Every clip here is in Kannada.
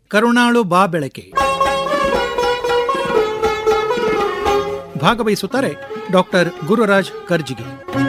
ಕರುಣಾಳು ಬಾ ಬೆಳಕೆ ಭಾಗವಹಿಸುತ್ತಾರೆ ಡಾಕ್ಟರ್ ಗುರುರಾಜ್ ಕರ್ಜಿಗೆ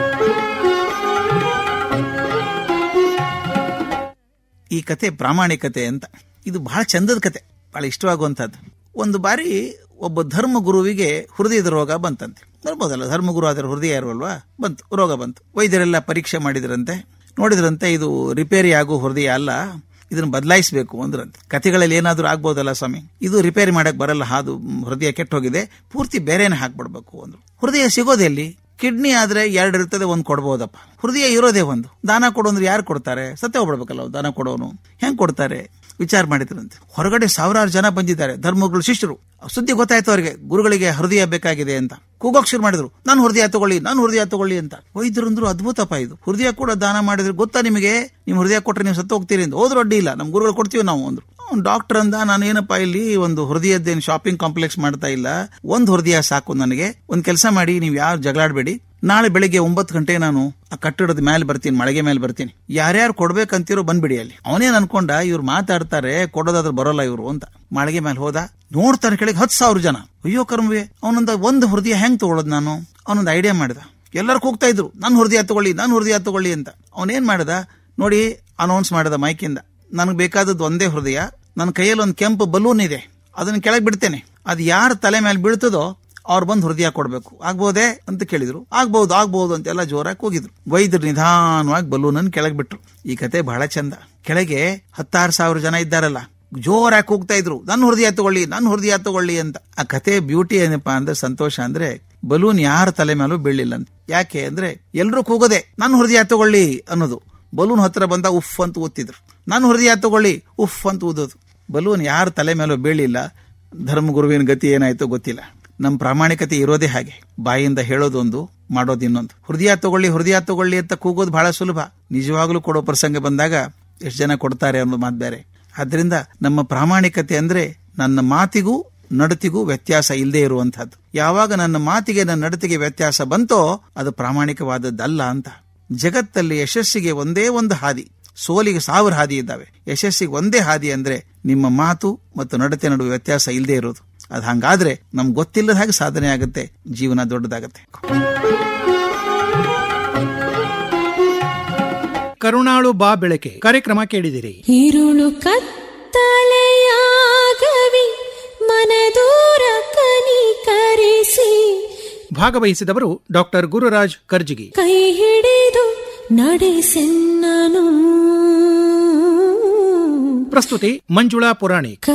ಈ ಕತೆ ಪ್ರಾಮಾಣಿಕತೆ ಅಂತ ಇದು ಬಹಳ ಚಂದದ ಕತೆ ಬಹಳ ಇಷ್ಟವಾಗುವಂಥದ್ದು ಒಂದು ಬಾರಿ ಒಬ್ಬ ಧರ್ಮ ಗುರುವಿಗೆ ಹೃದಯದ ರೋಗ ಬಂತಂತೆ ಬರ್ಬೋದಲ್ಲ ಧರ್ಮಗುರು ಆದ್ರೆ ಹೃದಯ ಇರುವಲ್ವಾ ಬಂತು ರೋಗ ಬಂತು ವೈದ್ಯರೆಲ್ಲ ಪರೀಕ್ಷೆ ಮಾಡಿದ್ರಂತೆ ನೋಡಿದ್ರಂತೆ ಇದು ರಿಪೇರಿ ಆಗೋ ಹೃದಯ ಅಲ್ಲ ಇದನ್ನ ಬದಲಾಯಿಸಬೇಕು ಅಂದ್ರಂತೆ ಕತೆಗಳಲ್ಲಿ ಏನಾದರೂ ಆಗ್ಬೋದಲ್ಲ ಸ್ವಾಮಿ ಇದು ರಿಪೇರಿ ಮಾಡಕ್ ಬರಲ್ಲ ಹಾದು ಮ್, ಹೃದಯ ಕೆಟ್ಟೋಗಿದೆ ಪೂರ್ತಿ ಬೇರೆನೆ ಹಾಕ್ಬಿಡ್ಬೇಕು ಅಂದ್ರು ಹೃದಯ ಸಿಗೋದೆ ಎಲ್ಲಿ ಕಿಡ್ನಿ ಆದ್ರೆ ಎರಡು ಇರ್ತದೆ ಒಂದು ಕೊಡ್ಬೋದಪ್ಪ ಹೃದಯ ಇರೋದೇ ಒಂದು ದಾನ ಕೊಡು ಅಂದ್ರೆ ಯಾರು ಕೊಡ್ತಾರೆ ಸತ್ಯ ಹೋಗ್ಬಿಡ್ಬೇಕಲ್ಲ ಅವ್ರು ದಾನ ಕೊಡೋನು ಹೆಂಗ್ ಕೊಡ್ತಾರೆ ವಿಚಾರ ಮಾಡಿದ್ರಂತೆ ಹೊರಗಡೆ ಸಾವಿರಾರು ಜನ ಬಂದಿದ್ದಾರೆ ಧರ್ಮಗುರು ಶಿಷ್ಯರು ಸುದ್ದಿ ಗೊತ್ತಾಯ್ತು ಅವರಿಗೆ ಗುರುಗಳಿಗೆ ಹೃದಯ ಬೇಕಾಗಿದೆ ಅಂತ ಕೂಗೋಕ್ ಶುರು ಮಾಡಿದ್ರು ನಾನು ಹೃದಯ ತಗೊಳ್ಳಿ ನಾನು ಹೃದಯ ತಗೊಳ್ಳಿ ಅಂತ ವೈದ್ಯರು ಅಂದ್ರು ಅದ್ಭುತಪ್ಪ ಇದು ಹೃದಯ ಕೂಡ ದಾನ ಮಾಡಿದ್ರೆ ಗೊತ್ತಾ ನಿಮಗೆ ನಿಮ್ ಹೃದಯ ಕೊಟ್ರೆ ನೀವು ಸತ್ತು ಹೋಗ್ತೀರಿ ಅಂತ ಹೋದ್ರು ಅಡ್ಡಿ ಇಲ್ಲ ನಮ್ ಗುರುಗಳು ಕೊಡ್ತೀವಿ ನಾವು ಅಂದ್ರು ಅವ್ನು ಡಾಕ್ಟರ್ ಅಂದ ನಾನು ಏನಪ್ಪಾ ಇಲ್ಲಿ ಒಂದು ಹೃದಯದ್ದೇನು ಶಾಪಿಂಗ್ ಕಾಂಪ್ಲೆಕ್ಸ್ ಮಾಡ್ತಾ ಇಲ್ಲ ಒಂದ್ ಹೃದಯ ಸಾಕು ನನಗೆ ಒಂದ್ ಕೆಲಸ ಮಾಡಿ ನೀವು ಯಾರು ಜಗಳಾಡ್ಬೇಡಿ ನಾಳೆ ಬೆಳಿಗ್ಗೆ ಒಂಬತ್ತು ಗಂಟೆ ನಾನು ಆ ಕಟ್ಟಡದ ಮೇಲೆ ಬರ್ತೀನಿ ಮಳೆಗೆ ಮೇಲೆ ಬರ್ತೀನಿ ಯಾರ್ಯಾರು ಕೊಡ್ಬೇಕಂತಿರೋ ಬಂದ್ಬಿಡಿ ಅಲ್ಲಿ ಅವನೇನ್ ಅನ್ಕೊಂಡ ಇವ್ರು ಮಾತಾಡ್ತಾರೆ ಕೊಡೋದಾದ್ರೆ ಬರೋಲ್ಲ ಇವ್ರು ಅಂತ ಮಾಳಿಗೆ ಮೇಲೆ ಹೋದ ನೋಡ್ತಾನೆ ಕೆಳಗೆ ಹತ್ತು ಸಾವಿರ ಜನ ಅಯ್ಯೋ ಕರ್ಮವೆ ಅವನೊಂದ ಒಂದು ಹೃದಯ ಹೆಂಗ್ ತಗೊಳ್ಳೋದು ನಾನು ಅವನೊಂದು ಐಡಿಯಾ ಮಾಡಿದ ಎಲ್ಲರೂ ಕೂಗ್ತಾ ಇದ್ರು ನನ್ನ ಹೃದಯ ತಗೊಳ್ಳಿ ನನ್ನ ಹೃದಯ ತಗೊಳ್ಳಿ ಅಂತ ಅವನೇನ್ ಮಾಡಿದ ನೋಡಿ ಅನೌನ್ಸ್ ಮಾಡಿದ ಮೈಕಿಂದ ನನಗೆ ಬೇಕಾದದ್ದು ಒಂದೇ ಹೃದಯ ನನ್ನ ಕೈಯಲ್ಲಿ ಒಂದು ಕೆಂಪು ಬಲೂನ್ ಇದೆ ಅದನ್ನ ಕೆಳಗೆ ಬಿಡ್ತೇನೆ ಅದು ಯಾರ ತಲೆ ಮೇಲೆ ಬೀಳ್ತದೋ ಅವ್ರು ಬಂದು ಹೃದಯ ಕೊಡ್ಬೇಕು ಆಗ್ಬೋದೇ ಅಂತ ಕೇಳಿದ್ರು ಆಗ್ಬಹುದು ಆಗ್ಬಹುದು ಅಂತೆಲ್ಲ ಜೋರಾಗಿ ಕೂಗಿದ್ರು ವೈದ್ಯರು ನಿಧಾನವಾಗಿ ಬಲೂನ್ ಅನ್ನು ಕೆಳಗೆ ಬಿಟ್ರು ಈ ಕತೆ ಬಹಳ ಚಂದ ಕೆಳಗೆ ಹತ್ತಾರು ಸಾವಿರ ಜನ ಇದ್ದಾರಲ್ಲ ಜೋರಾಗಿ ಕೂಗ್ತಾ ಇದ್ರು ನನ್ನ ಹೃದಯ ತಗೊಳ್ಳಿ ನನ್ನ ಹೃದಯ ತಗೊಳ್ಳಿ ಅಂತ ಆ ಕತೆ ಬ್ಯೂಟಿ ಏನಪ್ಪಾ ಅಂದ್ರೆ ಸಂತೋಷ ಅಂದ್ರೆ ಬಲೂನ್ ಯಾರ ತಲೆ ಮೇಲೂ ಬೀಳಿಲ್ಲ ಅಂತ ಯಾಕೆ ಅಂದ್ರೆ ಎಲ್ರೂ ಕೂಗದೆ ನನ್ನ ಹೃದಯ ತಗೊಳ್ಳಿ ಅನ್ನೋದು ಬಲೂನ್ ಹತ್ರ ಬಂದ ಉಫ್ ಅಂತ ಓದ್ತಿದ್ರು ನನ್ನ ಹೃದಯ ತಗೊಳ್ಳಿ ಉಫ್ ಅಂತ ಊದೋದು ಬಲೂನ್ ಯಾರ ತಲೆ ಮೇಲೂ ಬೀಳಿಲ್ಲ ಧರ್ಮಗುರುವಿನ ಗತಿ ಏನಾಯ್ತೋ ಗೊತ್ತಿಲ್ಲ ನಮ್ಮ ಪ್ರಾಮಾಣಿಕತೆ ಇರೋದೇ ಹಾಗೆ ಬಾಯಿಂದ ಹೇಳೋದೊಂದು ಮಾಡೋದು ಇನ್ನೊಂದು ಹೃದಯ ತಗೊಳ್ಳಿ ಹೃದಯ ತಗೊಳ್ಳಿ ಅಂತ ಕೂಗೋದು ಬಹಳ ಸುಲಭ ನಿಜವಾಗ್ಲೂ ಕೊಡೋ ಪ್ರಸಂಗ ಬಂದಾಗ ಎಷ್ಟು ಜನ ಕೊಡ್ತಾರೆ ಅನ್ನೋದು ಮಾತು ಬೇರೆ ಆದ್ರಿಂದ ನಮ್ಮ ಪ್ರಾಮಾಣಿಕತೆ ಅಂದ್ರೆ ನನ್ನ ಮಾತಿಗೂ ನಡತಿಗೂ ವ್ಯತ್ಯಾಸ ಇಲ್ಲದೆ ಇರುವಂತಹದ್ದು ಯಾವಾಗ ನನ್ನ ಮಾತಿಗೆ ನನ್ನ ನಡತೆಗೆ ವ್ಯತ್ಯಾಸ ಬಂತೋ ಅದು ಪ್ರಾಮಾಣಿಕವಾದದ್ದಲ್ಲ ಅಂತ ಜಗತ್ತಲ್ಲಿ ಯಶಸ್ಸಿಗೆ ಒಂದೇ ಒಂದು ಹಾದಿ ಸೋಲಿಗೆ ಸಾವಿರ ಹಾದಿ ಇದ್ದಾವೆ ಯಶಸ್ಸಿಗೆ ಒಂದೇ ಹಾದಿ ಅಂದ್ರೆ ನಿಮ್ಮ ಮಾತು ಮತ್ತು ನಡತೆ ನಡುವೆ ವ್ಯತ್ಯಾಸ ಇಲ್ಲದೆ ಇರೋದು ಅದು ಹಂಗಾದ್ರೆ ನಮ್ಗೆ ಗೊತ್ತಿಲ್ಲದ ಹಾಗೆ ಸಾಧನೆ ಆಗುತ್ತೆ ಜೀವನ ದೊಡ್ಡದಾಗತ್ತೆ ಕರುಣಾಳು ಬಾ ಬೆಳಕೆ ಕಾರ್ಯಕ್ರಮ ಕೇಳಿದಿರಿ ഇരുളു കത്തലയാകവി മനദൂര ಕನಿಕರಿಸಿ ಭಾಗವಹಿಸಿದವರು ಡಾಕ್ಟರ್ ಗುರುರಾಜ್ ಕರ್ಜಿಗಿ ಕೈ ಹಿಡಿದು ನಡೆಸೆನ್ನನು ಪ್ರಸ್ತುತಿ ಮಂಜುಳಾ ಪುರಾಣಿಕ್